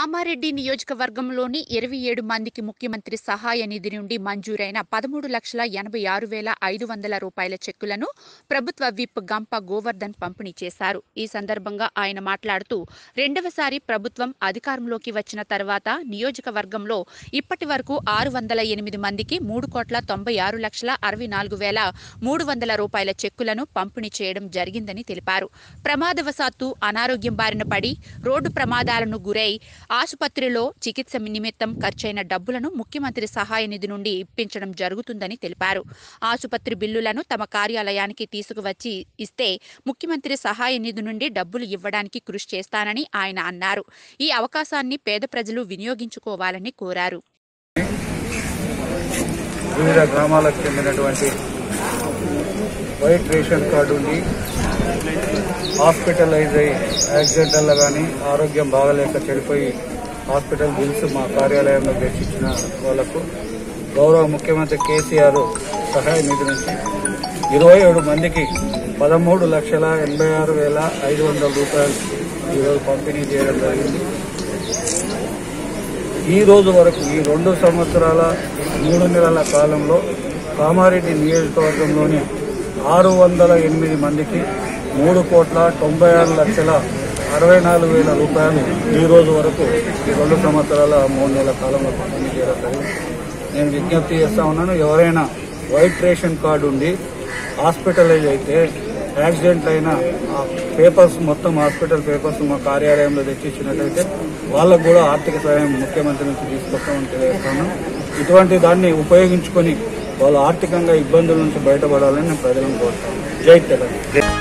కామారెడ్డి నియోజకవర్గంలోని ఇరవై ఏడు మందికి ముఖ్యమంత్రి సహాయ నిధి నుండి మంజూరైన పదమూడు లక్షల ఎనభై ఆరు వేల ఐదు వందల రూపాయల చెక్కులను ప్రభుత్వ విప్ గంప గోవర్ధన్ పంపిణీ చేశారు ఈ సందర్భంగా ఆయన మాట్లాడుతూ రెండవసారి ప్రభుత్వం అధికారంలోకి వచ్చిన తర్వాత నియోజకవర్గంలో ఇప్పటి వరకు ఆరు వందల ఎనిమిది మందికి మూడు కోట్ల తొంభై ఆరు లక్షల అరవై నాలుగు వేల మూడు వందల రూపాయల చెక్కులను పంపిణీ చేయడం జరిగిందని తెలిపారు ప్రమాదవశాత్తు అనారోగ్యం బారిన పడి రోడ్డు ప్రమాదాలను గురై ఆసుపత్రిలో చికిత్స నిమిత్తం ఖర్చైన డబ్బులను ముఖ్యమంత్రి సహాయ నిధి నుండి ఇప్పించడం జరుగుతుందని తెలిపారు ఆసుపత్రి బిల్లులను తమ కార్యాలయానికి తీసుకువచ్చి ఇస్తే ముఖ్యమంత్రి సహాయ నిధి నుండి డబ్బులు ఇవ్వడానికి కృషి చేస్తానని ఆయన అన్నారు ఈ అవకాశాన్ని పేద ప్రజలు వినియోగించుకోవాలని కోరారు వివిధ గ్రామాలకు చెందినటువంటి వైట్ రేషన్ కార్డు ఉండి హాస్పిటలైజ్ అయ్యి యాక్సిడెంటల్లో కానీ ఆరోగ్యం బాగలేక చెడిపోయి హాస్పిటల్ బిల్స్ మా కార్యాలయంలో తెచ్చిచ్చిన వాళ్లకు గౌరవ ముఖ్యమంత్రి కేసీఆర్ సహాయ నిధి నుంచి ఇరవై ఏడు మందికి పదమూడు లక్షల ఎనభై ఆరు వేల ఐదు వందల రూపాయలు ఈరోజు పంపిణీ చేయడం జరిగింది ఈ రోజు వరకు ఈ రెండు సంవత్సరాల మూడు నెలల కాలంలో కామారెడ్డి నియోజకవర్గంలోని ఆరు వందల ఎనిమిది మందికి మూడు కోట్ల తొంభై ఆరు లక్షల అరవై నాలుగు వేల రూపాయలు ఈ రోజు వరకు ఈ రెండు సంవత్సరాల మూడు నెలల కాలంలో పంపిణీ చేయడం జరిగింది నేను విజ్ఞప్తి చేస్తా ఉన్నాను ఎవరైనా వైట్ రేషన్ కార్డు ఉండి హాస్పిటలైజ్ అయితే యాక్సిడెంట్ అయిన ఆ పేపర్స్ మొత్తం హాస్పిటల్ పేపర్స్ మా కార్యాలయంలో తెచ్చిచ్చినట్టయితే వాళ్ళకు కూడా ఆర్థిక సహాయం ముఖ్యమంత్రి నుంచి తీసుకొస్తామని తెలియజేస్తాను ఇటువంటి దాన్ని ఉపయోగించుకొని వాళ్ళు ఆర్థికంగా ఇబ్బందుల నుంచి బయటపడాలని నేను ప్రజలను కోరుతాను జై తెలంగాణ